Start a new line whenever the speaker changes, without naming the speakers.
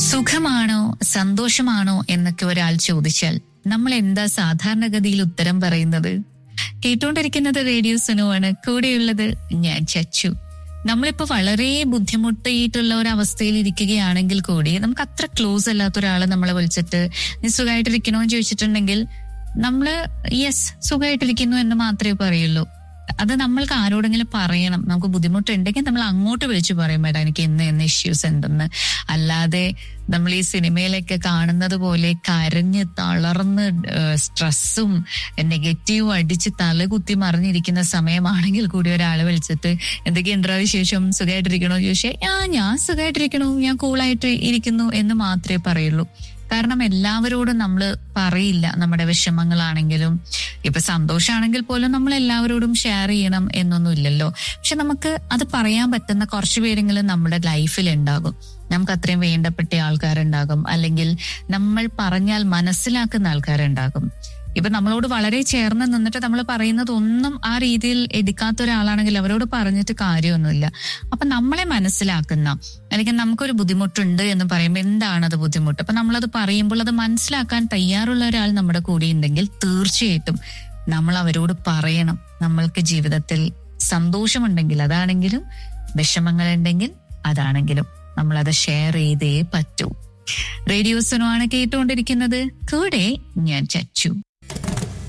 സുഖമാണോ സന്തോഷമാണോ എന്നൊക്കെ ഒരാൾ ചോദിച്ചാൽ നമ്മൾ എന്താ സാധാരണഗതിയിൽ ഉത്തരം പറയുന്നത് കേട്ടുകൊണ്ടിരിക്കുന്നത് റേഡിയോ സുനുവാണ് കൂടെയുള്ളത് ഞാൻ ചച്ചു നമ്മളിപ്പോ വളരെ ബുദ്ധിമുട്ടിയിട്ടുള്ള ഒരു അവസ്ഥയിൽ ഇരിക്കുകയാണെങ്കിൽ കൂടി നമുക്ക് അത്ര ക്ലോസ് അല്ലാത്ത ഒരാള് നമ്മളെ വിളിച്ചിട്ട് നീ സുഖമായിട്ടിരിക്കണോ എന്ന് ചോദിച്ചിട്ടുണ്ടെങ്കിൽ നമ്മള് യെസ് സുഖമായിട്ടിരിക്കുന്നു എന്ന് മാത്രമേ പറയുള്ളൂ അത് നമ്മൾക്ക് ആരോടെങ്കിലും പറയണം നമുക്ക് ബുദ്ധിമുട്ടുണ്ടെങ്കിൽ നമ്മൾ അങ്ങോട്ട് വിളിച്ചു പറയും മേഡം എനിക്ക് ഇന്ന് ഇന്ന് ഇഷ്യൂസ് ഉണ്ടെന്ന് അല്ലാതെ നമ്മൾ ഈ സിനിമയിലൊക്കെ കാണുന്നത് പോലെ കരഞ്ഞ് തളർന്ന് സ്ട്രെസ്സും നെഗറ്റീവും അടിച്ച് തലകുത്തി മറിഞ്ഞിരിക്കുന്ന സമയമാണെങ്കിൽ കൂടി ഒരാൾ വിളിച്ചിട്ട് എന്തൊക്കെയുണ്ടോ വിശേഷം സുഖമായിട്ടിരിക്കണോ ചോദിച്ചാൽ ആ ഞാൻ സുഖമായിട്ടിരിക്കണു ഞാൻ കൂളായിട്ട് ഇരിക്കുന്നു എന്ന് മാത്രമേ പറയുള്ളൂ കാരണം എല്ലാവരോടും നമ്മൾ പറയില്ല നമ്മുടെ വിഷമങ്ങളാണെങ്കിലും ഇപ്പൊ സന്തോഷമാണെങ്കിൽ പോലും നമ്മൾ എല്ലാവരോടും ഷെയർ ചെയ്യണം എന്നൊന്നും ഇല്ലല്ലോ പക്ഷെ നമുക്ക് അത് പറയാൻ പറ്റുന്ന കുറച്ചു പേരെങ്കിലും നമ്മുടെ ലൈഫിൽ ഉണ്ടാകും നമുക്ക് അത്രയും വേണ്ടപ്പെട്ട ആൾക്കാരുണ്ടാകും അല്ലെങ്കിൽ നമ്മൾ പറഞ്ഞാൽ മനസ്സിലാക്കുന്ന ആൾക്കാരുണ്ടാകും ഇപ്പൊ നമ്മളോട് വളരെ ചേർന്ന് നിന്നിട്ട് നമ്മൾ പറയുന്നത് ഒന്നും ആ രീതിയിൽ എടുക്കാത്ത ഒരാളാണെങ്കിൽ അവരോട് പറഞ്ഞിട്ട് കാര്യമൊന്നുമില്ല അപ്പൊ നമ്മളെ മനസ്സിലാക്കുന്ന അല്ലെങ്കിൽ നമുക്കൊരു ബുദ്ധിമുട്ടുണ്ട് എന്ന് പറയുമ്പോൾ എന്താണത് ബുദ്ധിമുട്ട് അപ്പൊ നമ്മളത് പറയുമ്പോൾ അത് മനസ്സിലാക്കാൻ തയ്യാറുള്ള ഒരാൾ നമ്മുടെ കൂടെ ഉണ്ടെങ്കിൽ തീർച്ചയായിട്ടും നമ്മൾ അവരോട് പറയണം നമ്മൾക്ക് ജീവിതത്തിൽ സന്തോഷമുണ്ടെങ്കിൽ അതാണെങ്കിലും വിഷമങ്ങളുണ്ടെങ്കിൽ അതാണെങ്കിലും നമ്മളത് ഷെയർ ചെയ്തേ പറ്റൂ റേഡിയോസിനുമാണ് കേട്ടുകൊണ്ടിരിക്കുന്നത് കൂടെ ഞാൻ ചച്ചു